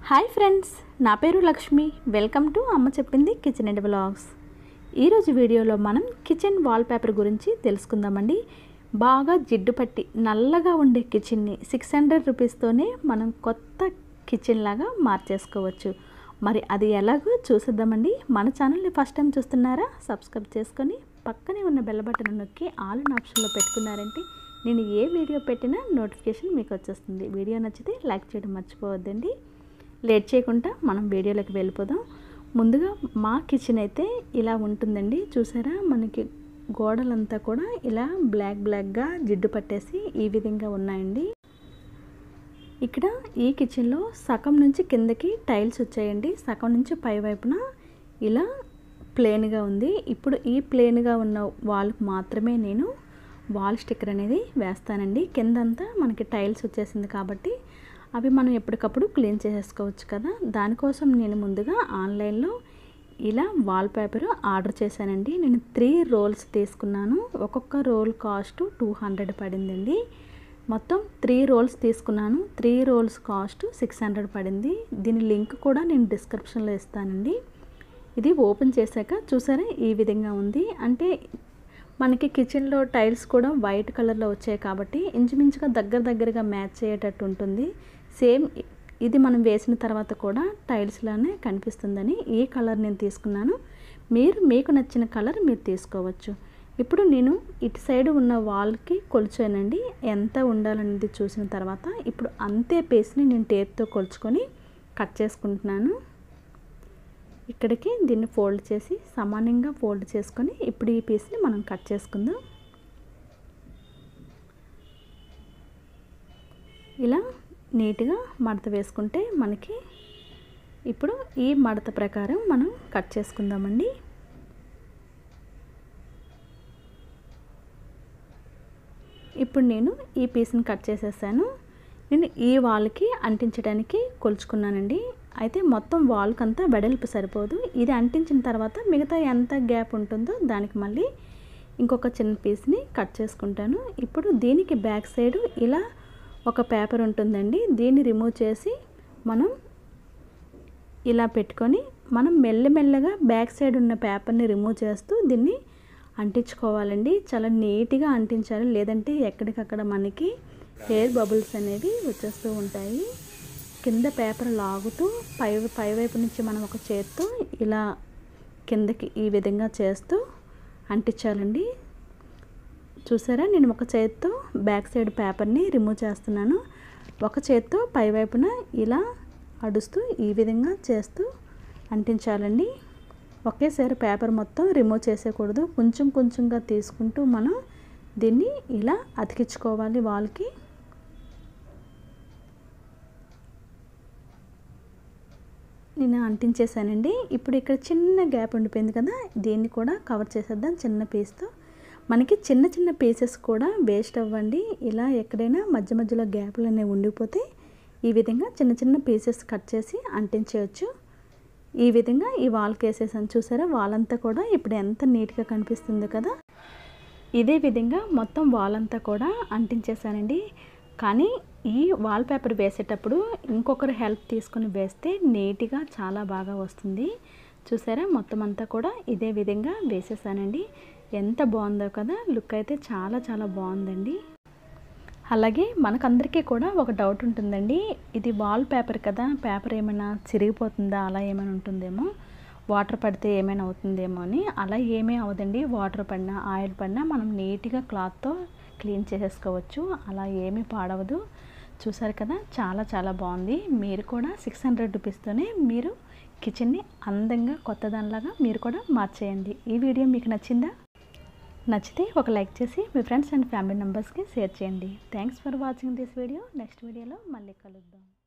hi friends నా పేరు Lakshmi welcome to అమ్మ చెప్పింది కిచెన్ అండ్ బ్లాగ్స్ ఈరోజు వీడియోలో మనం కిచెన్ వాల్పేపర్ గురించి తెలుసుకుందామండి బాగా జిడ్డు పట్టి నల్లగా ఉండే కిచెన్ని సిక్స్ హండ్రెడ్ రూపీస్తోనే మనం కొత్త కిచెన్ లాగా మార్చేసుకోవచ్చు మరి అది ఎలాగో చూసేద్దామండి మన ఛానల్ని ఫస్ట్ టైం చూస్తున్నారా సబ్స్క్రైబ్ చేసుకొని పక్కనే ఉన్న బెల్ బటన్ నొక్కి ఆల్ ఆప్షన్లో పెట్టుకున్నారంటే నేను ఏ వీడియో పెట్టినా నోటిఫికేషన్ మీకు వచ్చేస్తుంది వీడియో నచ్చితే లైక్ చేయడం మర్చిపోవద్దండి లేట్ చేయకుండా మనం వీడియోలోకి వెళ్ళిపోదాం ముందుగా మా కిచెన్ అయితే ఇలా ఉంటుందండి చూసారా మనకి గోడలంతా కూడా ఇలా బ్లాక్ బ్లాక్గా జిడ్డు పట్టేసి ఈ విధంగా ఉన్నాయండి ఇక్కడ ఈ కిచెన్లో సగం నుంచి కిందకి టైల్స్ వచ్చాయండి సగం నుంచి పై వైపున ఇలా ప్లేన్గా ఉంది ఇప్పుడు ఈ ప్లేన్గా ఉన్న వాల్కి మాత్రమే నేను వాల్ స్టిక్కర్ అనేది వేస్తానండి కిందంతా మనకి టైల్స్ వచ్చేసింది కాబట్టి అవి మనం ఎప్పటికప్పుడు క్లీన్ చేసేసుకోవచ్చు కదా దానికోసం నేను ముందుగా ఆన్లైన్లో ఇలా వాల్ పేపర్ ఆర్డర్ చేశానండి నేను త్రీ రోల్స్ తీసుకున్నాను ఒక్కొక్క రోల్ కాస్ట్ టూ హండ్రెడ్ పడిందండి మొత్తం త్రీ రోల్స్ తీసుకున్నాను three rolls cost six hundred పడింది దీని లింక్ కూడా నేను డిస్క్రిప్షన్లో ఇస్తానండి ఇది ఓపెన్ చేశాక చూసారా ఈ విధంగా ఉంది అంటే మనకి కిచెన్లో టైల్స్ కూడా వైట్ కలర్లో వచ్చాయి కాబట్టి ఇంచుమించుగా దగ్గర దగ్గరగా మ్యాచ్ అయ్యేటట్టు ఉంటుంది సేమ్ ఇది మనం వేసిన తర్వాత కూడా టైల్స్లానే కనిపిస్తుందని ఈ కలర్ నేను తీసుకున్నాను మీరు మీకు నచ్చిన కలర్ మీరు తీసుకోవచ్చు ఇప్పుడు నేను ఇటు సైడ్ ఉన్న వాల్కి కొలిచానండి ఎంత ఉండాలనేది చూసిన తర్వాత ఇప్పుడు అంతే పేస్ట్ని నేను టేప్తో కొలుచుకొని కట్ చేసుకుంటున్నాను ఇక్కడికి దీన్ని ఫోల్డ్ చేసి సమానంగా ఫోల్డ్ చేసుకొని ఇప్పుడు ఈ పీస్ని మనం కట్ చేసుకుందాం ఇలా నీట్గా మడత వేసుకుంటే మనకి ఇప్పుడు ఈ మడత ప్రకారం మనం కట్ చేసుకుందామండి ఇప్పుడు నేను ఈ పీస్ని కట్ చేసేసాను నేను ఈ వాల్కి అంటించడానికి కొలుచుకున్నానండి అయితే మొత్తం వాల్కి అంతా వెడల్పు సరిపోదు ఇది అంటించిన తర్వాత మిగతా ఎంత గ్యాప్ ఉంటుందో దానికి మళ్ళీ ఇంకొక చిన్న పీస్ని కట్ చేసుకుంటాను ఇప్పుడు దీనికి బ్యాక్ సైడ్ ఇలా ఒక పేపర్ ఉంటుందండి దీన్ని రిమూవ్ చేసి మనం ఇలా పెట్టుకొని మనం మెల్లమెల్లగా బ్యాక్ సైడ్ ఉన్న పేపర్ని రిమూవ్ చేస్తూ దీన్ని అంటించుకోవాలండి చాలా నీట్గా అంటించాలి లేదంటే ఎక్కడికక్కడ మనకి హెయిర్ బబుల్స్ అనేవి వచ్చేస్తూ ఉంటాయి కింద పేపర్ లాగుతూ పై పై వైపు నుంచి మనం ఒక చేత్తో ఇలా కిందకి ఈ విధంగా చేస్తూ అంటించాలండి చూసారా నేను ఒక చేత్తో బ్యాక్ సైడ్ పేపర్ని రిమూవ్ చేస్తున్నాను ఒక చేత్తో పై వైపున ఇలా అడుస్తూ ఈ విధంగా చేస్తూ అంటించాలండి ఒకేసారి పేపర్ మొత్తం రిమూవ్ చేసేయకూడదు కొంచెం కొంచెంగా తీసుకుంటూ మనం దీన్ని ఇలా అతికించుకోవాలి వాల్కి నేను అంటించేసానండి ఇప్పుడు ఇక్కడ చిన్న గ్యాప్ ఉండిపోయింది కదా దీన్ని కూడా కవర్ చేసేద్దాం చిన్న పీస్తో మనకి చిన్న చిన్న పీసెస్ కూడా వేస్ట్ అవ్వండి ఇలా ఎక్కడైనా మధ్య మధ్యలో గ్యాప్లు అనేవి ఉండిపోతే ఈ విధంగా చిన్న చిన్న పీసెస్ కట్ చేసి అంటించవచ్చు ఈ విధంగా ఈ వాల్కి వేసేసాను చూసారా వాల్ అంతా కూడా ఇప్పుడు ఎంత నీట్గా కనిపిస్తుంది కదా ఇదే విధంగా మొత్తం వాల్ అంతా కూడా అంటించేసానండి కానీ ఈ వాల్ పేపర్ వేసేటప్పుడు ఇంకొకరు హెల్ప్ తీసుకొని వేస్తే నీట్గా చాలా బాగా వస్తుంది చూసారా మొత్తం అంతా కూడా ఇదే విధంగా వేసేసానండి ఎంత బాగుందో కదా లుక్ అయితే చాలా చాలా బాగుందండి అలాగే మనకందరికీ కూడా ఒక డౌట్ ఉంటుందండి ఇది వాల్ పేపర్ కదా పేపర్ ఏమైనా చిరిగిపోతుందా అలా ఏమైనా ఉంటుందేమో వాటర్ పడితే ఏమైనా అవుతుందేమో అని అలా ఏమీ అవదండి వాటర్ పడినా ఆయిల్ పడినా మనం నీట్గా క్లాత్తో క్లీన్ చేసేసుకోవచ్చు అలా ఏమీ పాడవదు చూసారు కదా చాలా చాలా బాగుంది మీరు కూడా సిక్స్ హండ్రెడ్ రూపీస్తోనే మీరు కిచెన్ని అందంగా కొత్త దానిలాగా మీరు కూడా మార్చేయండి ఈ వీడియో మీకు నచ్చిందా నచ్చితే ఒక లైక్ చేసి మీ ఫ్రెండ్స్ అండ్ ఫ్యామిలీ మెంబర్స్కి షేర్ చేయండి thanks for watching this video next వీడియోలో మళ్ళీ కలుద్దాం